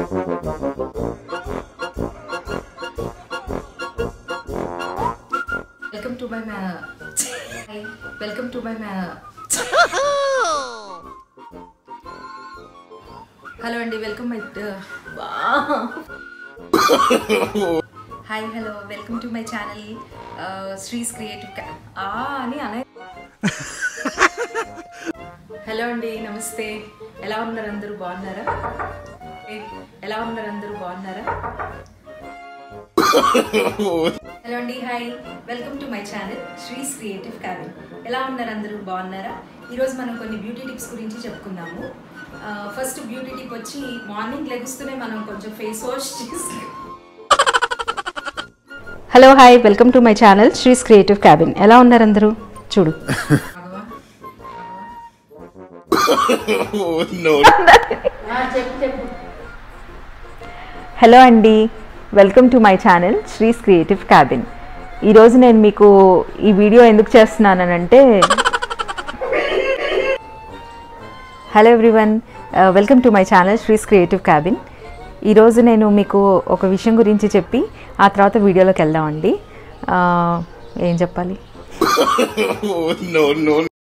Welcome to my మ్యా welcome to my మ్యా hello అండి welcome my hi hello welcome to my channel Sree's creative ఆ అని అనే హలో అండి నమస్తే ఎలా ఉన్నారు అందరూ బాగున్నారా ఏ, ఎలా ఉన్నారు అందరూ బాగున్నారా హలో అండి hi welcome to my channel Sree's creative cabin ఎలా ఉన్నారు అందరూ బాగున్నారా ఈరోజు మనం కొన్ని బ్యూటీ టిప్స్ గురించి చెప్పుకుందాము ఫస్ట్ బ్యూటీ టిప్ వచ్చి మార్నింగ్ లెగుస్తూనే మనం కొంచెం ఫేస్ వాష్ చేసి hello hi welcome to my channel Sree's creative cabin ఎలా ఉన్నారు అందరూ చూడు ఆగవా? హలో అండి welcome to my channel Sree's creative cabin ఈరోజు నేను మీకు ఈ వీడియో ఎందుకు చేస్తున్నానంటే hello everyone welcome to my channel Sree's creative cabin ఈరోజు నేను మీకు ఒక విషయం గురించి చెప్పి ఆ తర్వాత వీడియోలోకి వెళ్దామండి ఆ, ఏం చెప్పాలి no, no,